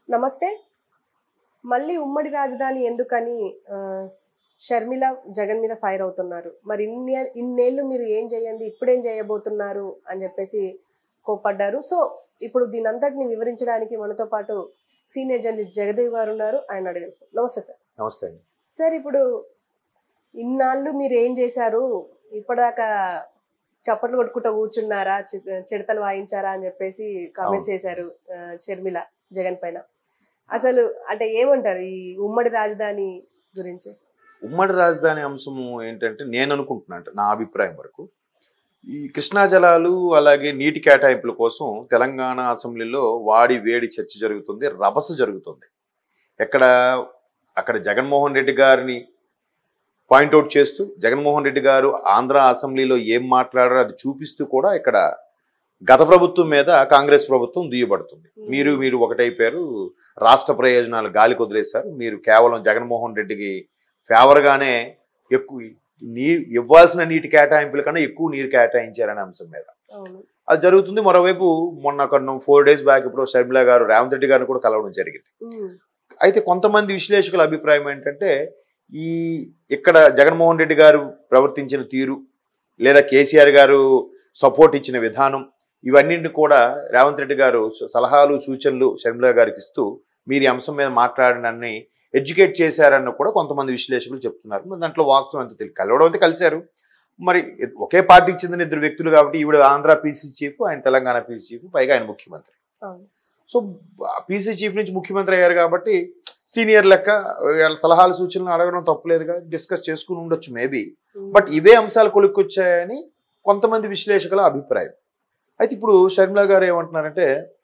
నమస్తే మళ్ళీ ఉమ్మడి రాజధాని ఎందుకని ఆ, షర్మిల జగన్ మీద ఫైర్ అవుతున్నారు మరి ఇన్ని ఇన్నేళ్ళు మీరు ఏం చేయండి ఇప్పుడేం చేయబోతున్నారు అని చెప్పేసి కోప్పడ్డారు సో ఇప్పుడు దీని అంతటిని వివరించడానికి మనతో పాటు సీనియర్ జర్నలిస్ట్ జగదేవ్ గారు ఉన్నారు ఆయన అడిగేసి నమస్తే సార్ నమస్తే అండి సార్ ఇప్పుడు ఇన్నాళ్ళు మీరు ఏం చేశారు ఇప్పటిదాకా చప్పట్లు కొట్టుకుంటూ కూర్చున్నారా చి- చిడతలు వాయించారా అని చెప్పేసి కామెంట్స్ చేశారు ఆ, షర్మిల జగన్ పైన అసలు అంటే ఏమంటారు ఈ ఉమ్మడి రాజధాని గురించి ఉమ్మడి రాజధాని అంశము ఏంటంటే నేను అనుకుంటున్నా అంటే నా అభిప్రాయం వరకు ఈ కృష్ణా జలాలు అలాగే నీటి కేటాయింపుల కోసం తెలంగాణ అసెంబ్లీలో వాడి వేడి చర్చ జరుగుతుంది రభస జరుగుతుంది ఎక్కడ అక్కడ జగన్మోహన్ రెడ్డి గారిని పాయింట్అవుట్ చేస్తూ జగన్మోహన్ రెడ్డి గారు ఆంధ్ర అసెంబ్లీలో ఏం మాట్లాడారో అది చూపిస్తూ కూడా ఇక్కడ గత ప్రభుత్వం మీద కాంగ్రెస్ ప్రభుత్వం దుయ్యబడుతుంది మీరు మీరు ఒకటైపోయారు రాష్ట్ర ప్రయోజనాలు గాలికి వదిలేశారు మీరు కేవలం జగన్మోహన్ రెడ్డికి ఫేవర్గానే ఎక్కువ నీ ఇవ్వాల్సిన నీటి కేటాయింపుల కన్నా ఎక్కువ నీరు కేటాయించారనే అంశం మీద అవును అది జరుగుతుంది మరోవైపు మొన్న కొన్ని ఫోర్ డేస్ బ్యాక్ ఇప్పుడు షర్మిల గారు రేవంత్ రెడ్డి గారిని కూడా కలవడం జరిగింది ఉమ్, అయితే కొంతమంది విశ్లేషకుల అభిప్రాయం ఏంటంటే ఈ ఇక్కడ జగన్మోహన్ రెడ్డి గారు ప్రవర్తించిన తీరు లేదా కేసీఆర్ గారు సపోర్ట్ ఇచ్చిన విధానం ఇవన్నింటిని కూడా రేవంత్ రెడ్డి గారు స- సలహాలు సూచనలు షర్మిల గారికి ఇస్తూ మీరు ఈ అంశం మీద మాట్లాడినని ఎడ్యుకేట్ చేశారని కూడా కొంతమంది విశ్లేషకులు చెప్తున్నారు మరి దాంట్లో వాస్తవం ఎంత తెలియదు కలవడం అయితే కలిశారు మరి ఒకే పార్టీకి చెందిన ఇద్దరు వ్యక్తులు కాబట్టి ఈవిడ ఆంధ్ర పీసీ చీఫ్ ఆయన తెలంగాణ పీసీ చీఫ్ పైగా ఆయన ముఖ్యమంత్రి అవును సో పీసీ చీఫ్ నుంచి ముఖ్యమంత్రి అయ్యారు కాబట్టి సీనియర్ లెక్క వీళ్ళ సలహాలు సూచనలు అడగడం తప్పులేదుగా డిస్కస్ చేసుకుని ఉండొచ్చు మేబీ ఉమ్, బట్ ఇవే అంశాలు కొలుక్కొచ్చాయని కొంతమంది విశ్లేషకుల అభిప్రాయం అయితే ఇప్పుడు షర్మిల గారు ఏమంటున్నారంటే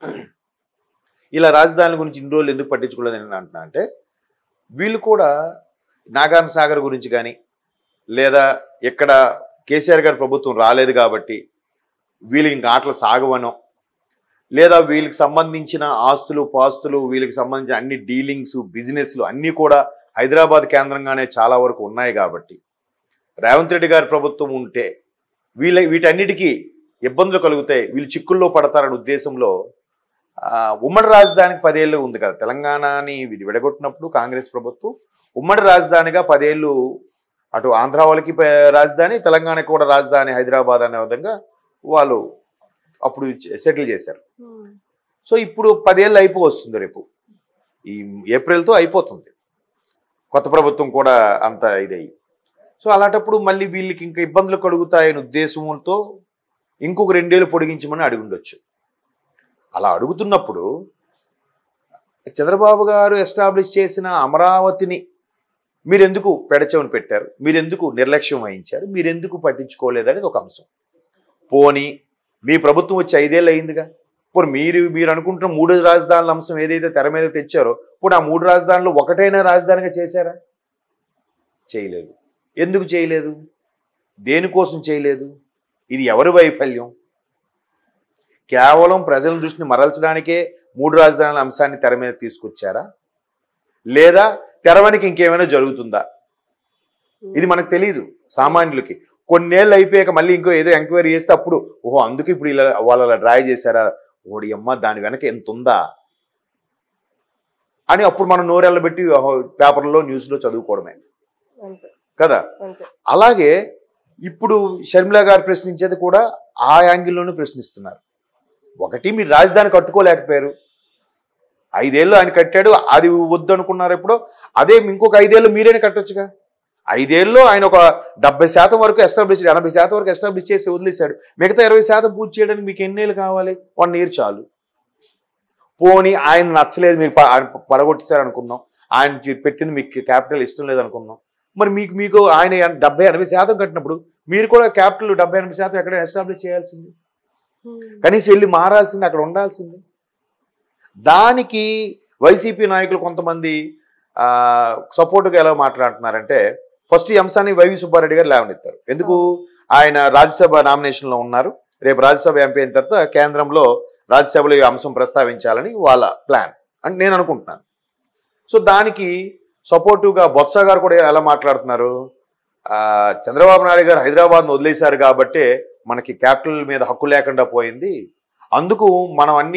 ఇలా రాజధాని గురించి ఇన్ని రోజులు ఎందుకు పట్టించుకోలేదని నేను అంటున్నా అంటే వీళ్ళు కూడా నాగార్జున సాగర్ గురించి కానీ లేదా ఎక్కడ కేసీఆర్ గారి ప్రభుత్వం రాలేదు కాబట్టి వీళ్ళకి ఇంకా ఆటలు సాగవనో లేదా వీళ్ళకి సంబంధించిన ఆస్తులు పాస్తులు వీళ్ళకి సంబంధించిన అన్ని డీలింగ్స్ బిజినెస్లు అన్నీ కూడా హైదరాబాద్ కేంద్రంగానే చాలా వరకు ఉన్నాయి కాబట్టి రేవంత్ రెడ్డి గారి ప్రభుత్వం ఉంటే వీళ్ళ వీటన్నిటికీ ఇబ్బందులు కలుగుతాయి వీళ్ళు చిక్కుల్లో పడతారనే ఉద్దేశంలో ఆ, ఉమ్మడి రాజధానికి పదేళ్ళు ఉంది కదా తెలంగాణని ఇది విడగొట్టినప్పుడు కాంగ్రెస్ ప్రభుత్వం ఉమ్మడి రాజధానిగా పదేళ్ళు అటు ఆంధ్ర వాళ్ళకి ప- రాజధాని తెలంగాణకి కూడా రాజధాని హైదరాబాద్ అనే విధంగా వాళ్ళు అప్పుడు సెటిల్ చేశారు ఉమ్, సో ఇప్పుడు పదేళ్ళు అయిపో వస్తుంది రేపు ఈ ఏప్రిల్తో అయిపోతుంది కొత్త ప్రభుత్వం కూడా అంత ఇదయ్యి సో అలాంటప్పుడు మళ్ళీ వీళ్ళకి ఇంకా ఇబ్బందులు కలుగుతాయనే ఉద్దేశంతో ఇంకొక రెండేళ్ళు పొడిగించమని అడిగి ఉండొచ్చు అలా అడుగుతున్నప్పుడు చంద్రబాబు గారు ఎస్టాబ్లిష్ చేసిన అమరావతిని మీరెందుకు పెడచెవని పెట్టారు మీరెందుకు నిర్లక్ష్యం వహించారు మీరెందుకు పట్టించుకోలేదనేది ఒక అంశం పోనీ మీ ప్రభుత్వం వచ్చి ఐదేళ్ళు అయిందిగా ఇప్పుడు మీరు మీరు అనుకుంటున్న మూడు రాజధానుల అంశం ఏదైతే తెర మీద తెచ్చారో ఇప్పుడు ఆ మూడు రాజధానులు ఒకటైనా రాజధానిగా చేశారా చేయలేదు ఎందుకు చేయలేదు దేనికోసం చేయలేదు ఇది ఎవరి వైఫల్యం కేవలం ప్రజల దృష్టిని మరల్చడానికే మూడు రాజధానుల అంశాన్ని తెర మీద తీసుకొచ్చారా లేదా తెరవనికి ఇంకేమైనా జరుగుతుందా ఇది మనకు తెలియదు సామాన్యులకి కొన్నేళ్ళు అయిపోయాక మళ్ళీ ఇంకో ఏదో ఎంక్వైరీ చేస్తే అప్పుడు ఓహో అందుకు ఇప్పుడు ఇలా వాళ్ళు అలా డ్రాయ్ చేశారా ఓడి అమ్మ దాని వెనక ఎంత ఉందా అని అప్పుడు మనం నోరెళ్ళబెట్టి ఓహో, పేపర్లో న్యూస్లో చదువుకోవడమే అంతే కదా అంతే అలాగే ఇప్పుడు షర్మిల గారు ప్రశ్నించేది కూడా ఆ యాంగిల్లోనే ప్రశ్నిస్తున్నారు ఒకటి మీరు రాజధాని కట్టుకోలేకపోయారు ఐదేళ్ళు ఆయన కట్టాడు అది వద్దు అనుకున్నారు ఎప్పుడో అదే ఇంకొక ఐదేళ్ళు మీరేనే కట్టొచ్చుగా ఐదేళ్ళు ఆయన ఒక డెబ్బై శాతం వరకు ఎస్టాబ్లిష్ ఎనభై శాతం వరకు ఎస్టాబ్లిష్ చేసి వదిలేశాడు మిగతా ఇరవై శాతం పూర్తి చేయడానికి మీకు ఎన్నేళ్ళు కావాలి వన్ ఇయర్ చాలు పోనీ ఆయన నచ్చలేదు మీరు ప- ఆయన పడగొట్టేశారు అనుకుందాం ఆయన చె- పెట్టింది మీకు క్యాపిటల్ ఇష్టం లేదు అనుకుందాం మరి మీకు మీకు ఆయన ఎన్- డెబ్బై ఎనభై శాతం కట్టినప్పుడు మీరు కూడా క్యాపిటల్ డెబ్బై ఎనభై శాతం ఎక్కడ ఎస్టాబ్లిష్ చేయాల్సింది ఉమ్, కనీసం వెళ్ళి మారాల్సింది అక్కడ ఉండాల్సింది దానికి వైసీపీ నాయకులు కొంతమంది ఆ, సపోర్టుగా ఎలా మాట్లాడుతున్నారంటే ఫస్ట్ ఈ అంశాన్ని వైవి సుబ్బారెడ్డి గారు లేవనెత్తారు ఎందుకు ఆయన రాజ్యసభ నామినేషన్లో ఉన్నారు రేపు రాజ్యసభ ఎంపీ అయిన తర్వాత కేంద్రంలో రాజ్యసభలో ఈ అంశం ప్రస్తావించాలని వాళ్ళ ప్లాన్ అని నేను అనుకుంటున్నాను సో దానికి సపోర్టివ్గా బొత్స గారు కూడా ఎలా మాట్లాడుతున్నారు ఆ, చంద్రబాబు నాయుడు గారు హైదరాబాద్ను వదిలేశారు కాబట్టి మనకి క్యాపిటల్ మీద హక్కు లేకుండా పోయింది అందుకు మనం అన్ని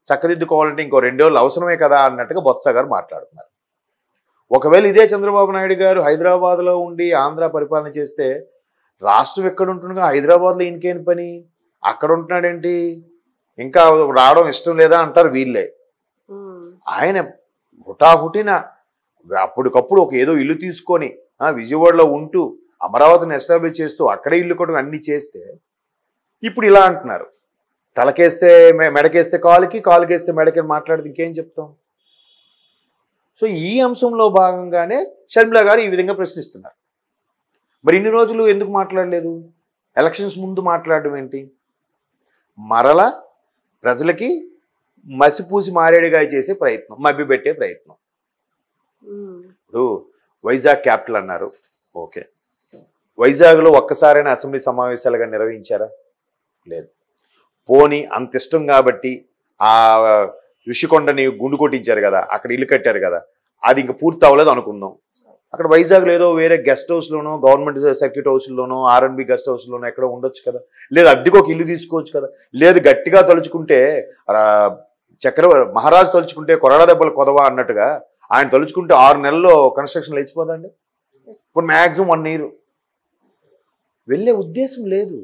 చక్కదిద్దుకోవాలంటే ఇంకో రెండు రోజులు అవసరమే కదా అన్నట్టుగా బొత్స గారు మాట్లాడుతున్నారు ఒకవేళ ఇదే చంద్రబాబు నాయుడు గారు హైదరాబాద్లో ఉండి ఆంధ్ర పరిపాలన చేస్తే రాష్ట్రం ఎక్కడ ఉంటుండగా హైదరాబాద్లో ఇంకేం పని అక్కడ ఉంటున్నాడేంటి ఇంకా రావడం ఇష్టం లేదా అంటారు వీళ్ళే ఉమ్, ఆయన హుటాహుటిన అప్పటికప్పుడు ఒక ఏదో ఇల్లు తీసుకొని ఆ, విజయవాడలో ఉంటూ అమరావతిని ఎస్టాబ్లిష్ చేస్తూ అక్కడే ఇల్లు కొట్టడం అన్ని చేస్తే ఇప్పుడు ఇలా అంటున్నారు తలకేస్తే మె- మెడకేస్తే కాలుకి కాలుకేస్తే మెడకి అని మాట్లాడితే ఇంకేం చెప్తాం సో ఈ అంశంలో భాగంగానే షర్మిల గారు ఈ విధంగా ప్రశ్నిస్తున్నారు మరి ఇన్ని రోజులు ఎందుకు మాట్లాడలేదు ఎలక్షన్స్ ముందు మాట్లాడడం ఏంటి మరల ప్రజలకి మసిపూసి మారేడుగాయ చేసే ప్రయత్నం మభ్యపెట్టే ప్రయత్నం ఉమ్, ఇప్పుడు వైజాగ్ క్యాపిటల్ అన్నారు ఓకే వైజాగ్లో ఒక్కసారైనా అసెంబ్లీ సమావేశాలుగా నిర్వహించారా లేదు పోనీ అంత ఇష్టం కాబట్టి ఆ ఋషికొండని గుండు కొట్టించారు కదా అక్కడ ఇల్లు కట్టారు కదా అది ఇంకా పూర్తి అవ్వలేదు అనుకుందాం అక్కడ వైజాగ్లో ఏదో వేరే గెస్ట్ హౌస్లోనో గవర్నమెంట్ సర్క్యూట్ హౌస్లోనో ఆర్ఎన్బి గెస్ట్ హౌస్లోనో ఎక్కడో ఉండొచ్చు కదా లేదు అద్దెకి ఒక ఇల్లు తీసుకోవచ్చు కదా లేదు గట్టిగా తలుచుకుంటే ఆ, చక్ర మహారాజు తలుచుకుంటే కొరడా దెబ్బలు కొదవా అన్నట్టుగా ఆయన తలుచుకుంటే ఆరు నెలల్లో కన్స్ట్రక్షన్ లేచిపోదండి ఇప్పుడు మ్యాక్సిమం వన్ ఇయర్ వెళ్ళే ఉద్దేశం లేదు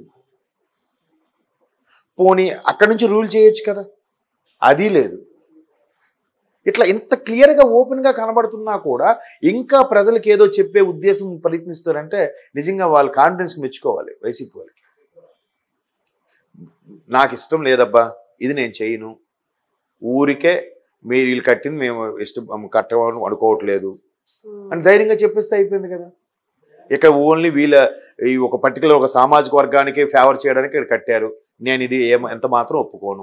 పోనీ అక్కడి నుంచి రూల్ చేయొచ్చు కదా అది లేదు ఇట్లా ఇంత క్లియర్గా ఓపెన్గా కనబడుతున్నా కూడా ఇంకా ప్రజలకు ఏదో చెప్పే ఉద్దేశం ప్రయత్నిస్తారంటే నిజంగా వాళ్ళ కాన్ఫిడెన్స్ మెచ్చుకోవాలి వైసీపీ వాళ్ళకి నాకు ఇష్టం లేదబ్బా ఇది నేను చేయను ఊరికే మీరు వీళ్ళు కట్టింది మేము ఇష్టం కట్టమని అనుకోవట్లేదు ఉమ్, అని ధైర్యంగా చెప్పేస్తే అయిపోయింది కదా ఇక్కడ ఓన్లీ వీళ్ళ ఈ ఒక పర్టికులర్ ఒక సామాజిక వర్గానికి ఫేవర్ చేయడానికి ఇక్కడ కట్టారు నేను ఇది ఏం ఎంత మాత్రం ఒప్పుకోను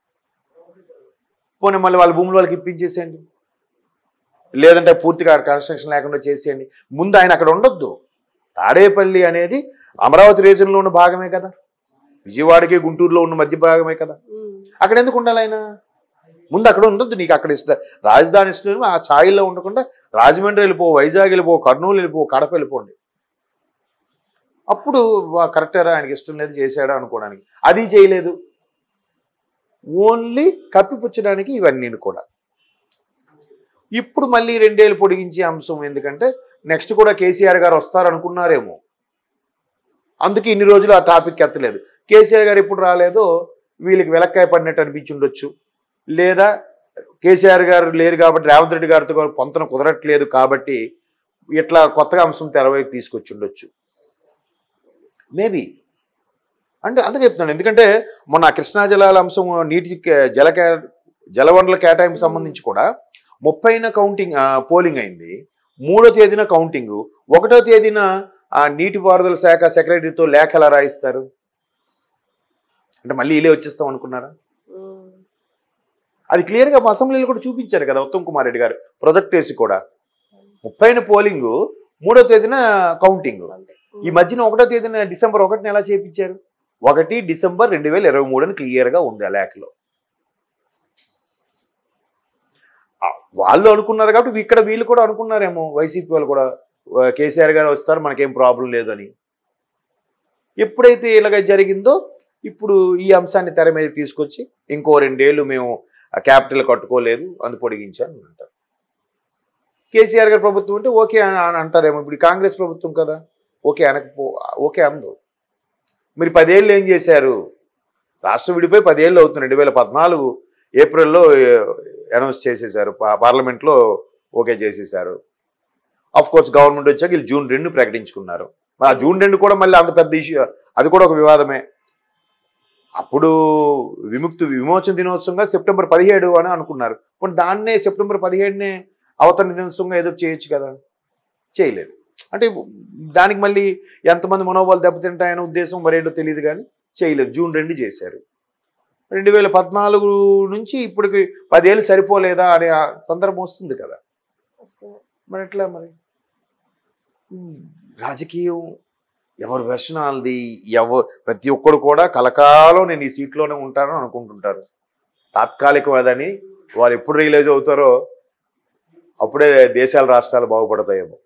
పోనీ మళ్ళీ వాళ్ళ భూములు వాళ్ళకి ఇప్పించేసేయండి లేదంటే పూర్తిగా కన్స్ట్రక్షన్ లేకుండా చేసేయండి ముందు ఆయన అక్కడ ఉండొద్దు తాడేపల్లి అనేది అమరావతి రీజన్లో ఉన్న భాగమే కదా విజయవాడకి గుంటూరులో ఉన్న మధ్య భాగమే కదా ఉమ్, అక్కడ ఎందుకు ఉండాలి ఆయన ముందు అక్కడ ఉండొద్దు నీకు అక్కడ ఇష్ట రాజధాని ఇష్టం ఆ ఛాయిల్లో ఉండకుండా రాజమండ్రి వెళ్ళిపో వైజాగ్ వెళ్ళిపో కర్నూలు వెళ్ళిపో కడప వెళ్ళిపోండి అప్పుడు వా- కరెక్టరా ఆయనకి ఇష్టం లేదు చేశాడా అనుకోవడానికి అది చేయలేదు ఓన్లీ కప్పిపుచ్చడానికి ఇవన్నీ కూడా ఇప్పుడు మళ్ళీ రెండేళ్ళు పొడిగించే అంశం ఎందుకంటే నెక్స్ట్ కూడా కేసీఆర్ గారు వస్తారనుకున్నారేమో అందుకే ఇన్ని రోజులు ఆ టాపిక్ ఎత్తలేదు కేసీఆర్ గారు ఎప్పుడు రాలేదో వీళ్ళకి వెలక్కాయ పడినట్టు అనిపించి ఉండొచ్చు లేదా కేసీఆర్ గారు లేరు కాబట్టి రేవంత్ రెడ్డి గారితో కూడా పొంతన కుదరట్లేదు కాబట్టి ఇట్లా కొత్తగా అంశం తెరవైపు తీసుకొచ్చి ఉండొచ్చు మేబీ అంటే అందుకే చెప్తున్నాను ఎందుకంటే మొన్న ఆ కృష్ణా జలాల అంశం నీటి కే- జల కే జలవనరుల కేటాయింపు సంబంధించి కూడా ముప్పైన కౌంటింగ్ ఆ, పోలింగ్ అయింది మూడో తేదీన కౌంటింగ్ ఒకటో తేదీన ఆ నీటిపారుదల శాఖ సెక్రటరీతో లేఖ ఎలా రాయిస్తారు అంటే మళ్ళీ ఇలే వచ్చేస్తాం అనుకున్నారా ఉమ్, అది క్లియర్గా మా అసెంబ్లీలో కూడా చూపించారు కదా ఉత్తమ్ కుమార్ రెడ్డి గారు ప్రొజెక్ట్ వేసి కూడా ముప్పైన పోలింగ్ మూడో తేదీన కౌంటింగ్ అంతే. ఈ మధ్యన ఒకటో తేదీన డిసెంబర్ ఒకటిని ఎలా చేపించారు ఒకటి డిసెంబర్ రెండు వేల ఇరవై మూడు అని క్లియర్గా ఉంది ఆ లేఖలో ఆ, వాళ్ళు అనుకున్నారు కాబట్టి ఇక్కడ వీళ్ళు కూడా అనుకున్నారేమో వైసీపీ వాళ్ళు కూడా ఆ, కేసీఆర్ గారు వస్తారు మనకేం ప్రాబ్లం లేదని ఎప్పుడైతే ఇలాగ జరిగిందో ఇప్పుడు ఈ అంశాన్ని తెర మీద తీసుకొచ్చి ఇంకో రెండేళ్ళు మేము క్యాపిటల్ కట్టుకోలేదు అందు పొడిగించాను అని అంటారు కేసీఆర్ గారి ప్రభుత్వం అంటే ఓకే అని అని అంటారేమో ఇప్పుడు ఈ కాంగ్రెస్ ప్రభుత్వం కదా ఓకే అనకపో ఓకే అందు మీరు పదేళ్ళు ఏం చేశారు రాష్ట్రం విడిపోయి పదేళ్ళు అవుతుంది రెండు వేల పద్నాలుగు ఏప్రిల్లో అనౌన్స్ చేసేసారు పా- పార్లమెంట్లో ఓకే చేసేసారు ఆఫ్ కోర్స్ గవర్నమెంట్ వచ్చాక వీళ్ళు జూన్ రెండు ప్రకటించుకున్నారు మరి ఆ జూన్ రెండు కూడా మళ్ళీ అంత పెద్ద ఇష్యూ అది కూడా ఒక వివాదమే అప్పుడు విముక్తి విమోచన దినోత్సవంగా సెప్టెంబర్ పదిహేడు అని అనుకున్నారు ఇప్పుడు దాన్నే సెప్టెంబర్ పదిహేడునే అవతరణ దినోత్సవంగా ఏదో చేయొచ్చు కదా చేయలేదు అంటే దానికి మళ్ళీ ఎంతమంది మనోబలు దెబ్బతింటాయనే ఉద్దేశం మరేంటో తెలియదు కానీ చేయలేదు జూన్ రెండు చేశారు రెండు వేల పద్నాలుగు నుంచి ఇప్పటికి పదేళ్ళు సరిపోలేదా అనే ఆ సందర్భం వస్తుంది కదా వస్తుంది. మరి ఎట్లా మరి ఉమ్, రాజకీయం ఎవరి వెర్షన్ వాళ్ళది ఎవ ప్రతి ఒక్కడు కూడా కలకాలం నేను ఈ సీట్లోనే ఉంటాను అనుకుంటుంటారు తాత్కాలికవాదని వాళ్ళు ఎప్పుడు రియలైజ్ అవుతారో అప్పుడే దేశాల రాష్ట్రాలు బాగుపడతాయేమో